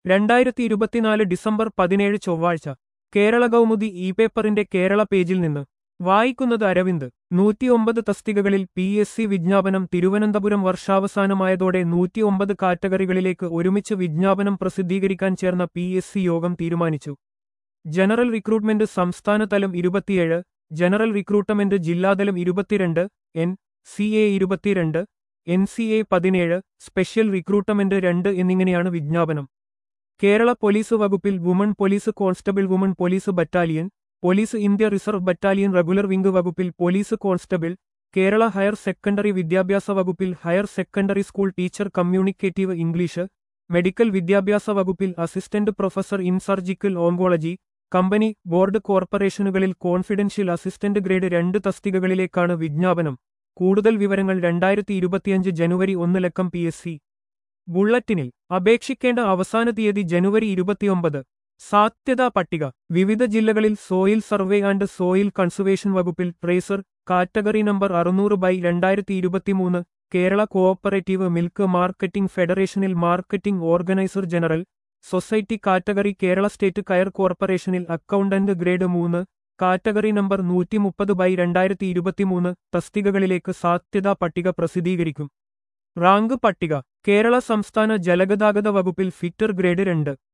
രണ്ടായിരത്തി ഇരുപത്തിനാല് ഡിസംബർ പതിനേഴ് ചൊവ്വാഴ്ച കേരള കൗമുദി ഇ പേപ്പറിന്റെ കേരള പേജിൽ നിന്ന് വായിക്കുന്നത് അരവിന്ദ് നൂറ്റിയൊമ്പത് തസ്തികകളിൽ പി എസ് സി വിജ്ഞാപനം തിരുവനന്തപുരം വർഷാവസാനമായതോടെ നൂറ്റിയൊമ്പത് കാറ്റഗറികളിലേക്ക് ഒരുമിച്ച് വിജ്ഞാപനം പ്രസിദ്ധീകരിക്കാൻ ചേർന്ന പി എസ് സി യോഗം തീരുമാനിച്ചു ജനറൽ റിക്രൂട്ട്മെന്റ് സംസ്ഥാനതലം ഇരുപത്തിയേഴ് ജനറൽ റിക്രൂട്ട്മെന്റ് ജില്ലാതലം ഇരുപത്തിരണ്ട് എൻ സി എ ഇരുപത്തിരണ്ട് എൻ സി എ പതിനേഴ് സ്പെഷ്യൽ റിക്രൂട്ട്മെന്റ് രണ്ട് എന്നിങ്ങനെയാണ് വിജ്ഞാപനം കേരള പോലീസ് വകുപ്പിൽ woman police constable woman police battalion police India reserve battalion regular wing വകുപ്പിൽ police constable Kerala higher secondary വിദ്യാഭ്യാസ വകുപ്പിൽ higher secondary school teacher communicative English medical വിദ്യാഭ്യാസ വകുപ്പിൽ assistant professor in surgical oncology company board കോർപ്പറേഷനുകളിൽ confidential assistant grade രണ്ട് തസ്തികകളിലേക്കാണ് വിജ്ഞാപനം കൂടുതൽ വിവരങ്ങൾ രണ്ടായിരത്തി ഇരുപത്തിയഞ്ച് ജനുവരി ഒന്ന് ലക്കം പി എസ് സി ബുള്ളറ്റിനിൽ അപേക്ഷിക്കേണ്ട അവസാന തീയതി ജനുവരി ഇരുപത്തിയൊമ്പത് സാധ്യതാ പട്ടിക വിവിധ ജില്ലകളിൽ soil survey and soil conservation വകുപ്പിൽ ട്രേസർ കാറ്റഗറി നമ്പർ അറുന്നൂറ് ബൈ രണ്ടായിരത്തി ഇരുപത്തിമൂന്ന് കേരള കോഓപ്പറേറ്റീവ് മിൽക്ക് മാർക്കറ്റിംഗ് ഫെഡറേഷനിൽ marketing organiser general society category Kerala state coir കോർപ്പറേഷനിൽ അക്കൗണ്ടന്റ് ഗ്രേഡ് മൂന്ന് കാറ്റഗറി നമ്പർ നൂറ്റി മുപ്പത് ബൈ രണ്ടായിരത്തി ഇരുപത്തിമൂന്ന് തസ്തികകളിലേക്ക് സാധ്യതാ പട്ടിക പ്രസിദ്ധീകരിക്കും റാങ്ക് പട്ടിക കേരള സംസ്ഥാന ജലഗതാഗത വകുപ്പിൽ ഫിറ്റർ ഗ്രേഡ് രണ്ട്